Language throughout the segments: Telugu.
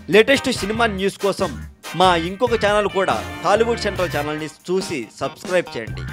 లేటెస్ట్ సినిమా న్యూస్ కోసం మా ఇంకొక ఛానల్ కూడా టాలీవుడ్ సెంట్రల్ ఛానల్ని చూసి సబ్స్క్రైబ్ చేయండి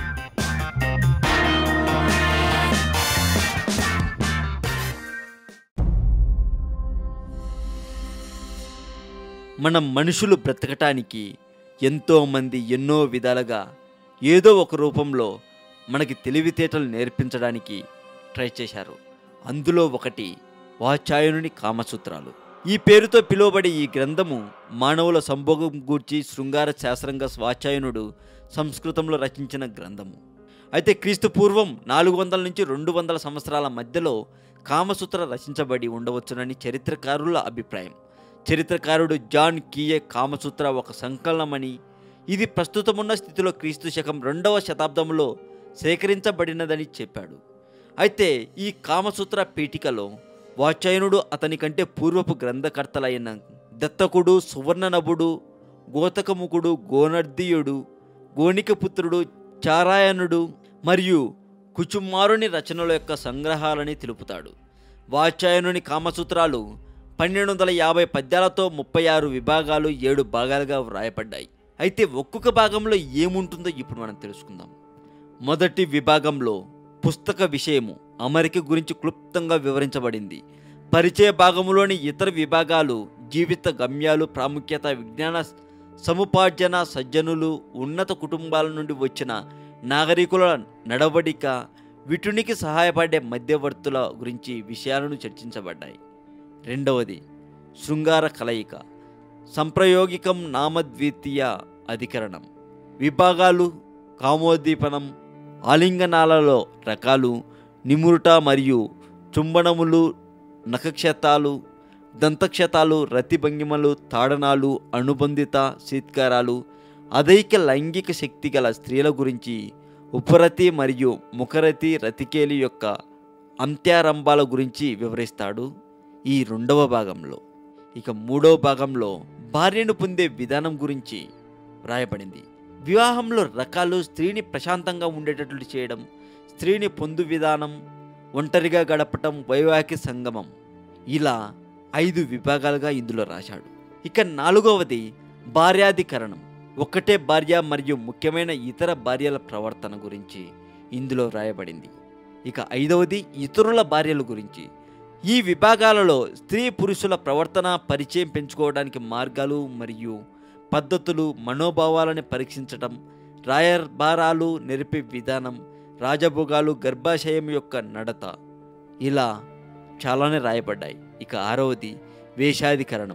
మనం మనుషులు బ్రతకటానికి ఎంతోమంది ఎన్నో విధాలుగా ఏదో ఒక రూపంలో మనకి తెలివితేటలు నేర్పించడానికి ట్రై చేశారు అందులో ఒకటి వాచాయనుని కామసూత్రాలు ఈ పేరుతో పిలువబడే ఈ గ్రంథము మానవుల సంభోగం గూర్చి శృంగార శాస్త్రంగా స్వాచాయనుడు సంస్కృతంలో రచించిన గ్రంథము అయితే క్రీస్తు పూర్వం నాలుగు వందల నుంచి రెండు వందల సంవత్సరాల మధ్యలో కామసూత్ర రచించబడి ఉండవచ్చునని చరిత్రకారుల అభిప్రాయం చరిత్రకారుడు జాన్ కీయే కామసూత్ర ఒక సంకలనమని ఇది ప్రస్తుతమున్న స్థితిలో క్రీస్తు శకం రెండవ శతాబ్దంలో సేకరించబడినదని చెప్పాడు అయితే ఈ కామసూత్ర పీఠికలో వాచాయనుడు అతని కంటే పూర్వపు గ్రంథకర్తలైన దత్తకుడు సువర్ణనభుడు గోతకముకుడు గోనర్దీయుడు గోనికపుత్రుడు చారాయణుడు మరియు కుచుమారుని రచనల యొక్క సంగ్రహాలని తెలుపుతాడు వాచాయనుని కామసూత్రాలు పన్నెండు వందల యాభై పద్యాలతో ముప్పై ఆరు విభాగాలు ఏడు భాగాలుగా వ్రాయబడ్డాయి అయితే ఒక్కొక్క భాగంలో ఏముంటుందో ఇప్పుడు మనం తెలుసుకుందాం మొదటి విభాగంలో పుస్తక విషయము అమరిక గురించి క్లుప్తంగా వివరించబడింది పరిచయ భాగంలోని ఇతర విభాగాలు జీవిత గమ్యాలు ప్రాముఖ్యత విజ్ఞాన సముపార్జన సజ్జనులు ఉన్నత కుటుంబాల నుండి వచ్చిన నాగరికుల నడవడిక విటునికి సహాయపడే మధ్యవర్తుల గురించి విషయాలను చర్చించబడ్డాయి రెండవది శృంగార కలయిక సంప్రయోగికం నామద్వితీయ అధికరణం విభాగాలు కామోద్దీపనం ఆలింగనాలలో రకాలు నిమురుట మరియు చుంబనములు నఖక్షతాలు దంతక్షతాలు రతిభంగిమలు తాడనాలు అనుబంధిత శీత్కారాలు అదైక లైంగిక శక్తి గల స్త్రీల గురించి ఉపరతి మరియు ముఖరతి రతికేలి యొక్క అంత్యారంభాల గురించి వివరిస్తాడు ఈ రెండవ భాగంలో ఇక మూడవ భాగంలో భార్యను పొందే విధానం గురించి వ్రాయబడింది వివాహంలో రకాలు స్త్రీని ప్రశాంతంగా ఉండేటట్లు చేయడం స్త్రీని పొందు విధానం ఒంటరిగా గడపటం వైవాహిక సంగమం ఇలా ఐదు విభాగాలుగా ఇందులో రాశాడు ఇక నాలుగవది భార్యాధికరణం ఒక్కటే భార్య మరియు ముఖ్యమైన ఇతర భార్యల ప్రవర్తన గురించి ఇందులో వ్రాయబడింది ఇక ఐదవది ఇతరుల భార్యల గురించి ఈ విభాగాలలో స్త్రీ పురుషుల ప్రవర్తన పరిచయం పెంచుకోవడానికి మార్గాలు మరియు పద్ధతులు మనోభావాలను పరీక్షించటం రాయబారాలు నెరిపే విధానం రాజభోగాలు గర్భాశయం యొక్క నడత ఇలా చాలానే రాయబడ్డాయి ఇక ఆరవది వేషాధికరణం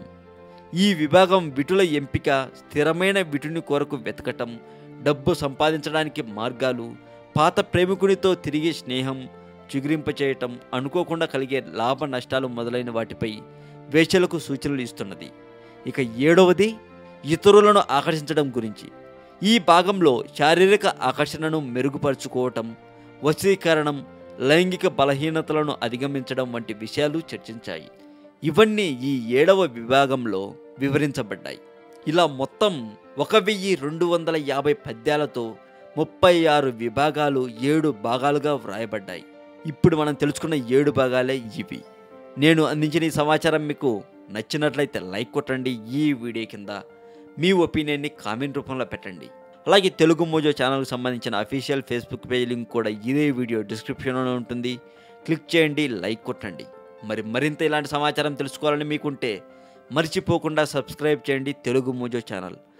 ఈ విభాగం విటుల ఎంపిక స్థిరమైన విటుని కొరకు వెతకటం డబ్బు సంపాదించడానికి మార్గాలు పాత ప్రేమికునితో తిరిగి స్నేహం చిగురింపచేయటం అనుకోకుండా కలిగే లాభ నష్టాలు మొదలైన వాటిపై వేషలకు సూచనలు ఇస్తున్నది ఇక ఏడవది ఇతరులను ఆకర్షించడం గురించి ఈ భాగంలో శారీరక ఆకర్షణను మెరుగుపరుచుకోవటం వశీకరణం లైంగిక బలహీనతలను అధిగమించడం వంటి విషయాలు చర్చించాయి ఇవన్నీ ఈ ఏడవ విభాగంలో వివరించబడ్డాయి ఇలా మొత్తం ఒక వెయ్యి రెండు వందల యాభై పద్యాలతో ముప్పై ఆరు విభాగాలు ఏడు భాగాలుగా వ్రాయబడ్డాయి ఇప్పుడు మనం తెలుసుకున్న ఏడు భాగాలే ఇవి నేను అందించిన ఈ సమాచారం మీకు నచ్చినట్లయితే లైక్ కొట్టండి ఈ వీడియో కింద మీ ఒపీనియన్ని కామెంట్ రూపంలో పెట్టండి అలాగే తెలుగు మోజో ఛానల్కి సంబంధించిన అఫీషియల్ ఫేస్బుక్ పేజ్ లింక్ కూడా ఇదే వీడియో డిస్క్రిప్షన్లో ఉంటుంది క్లిక్ చేయండి లైక్ కొట్టండి మరి మరింత ఇలాంటి సమాచారం తెలుసుకోవాలని మీకుంటే మర్చిపోకుండా సబ్స్క్రైబ్ చేయండి తెలుగు మోజో ఛానల్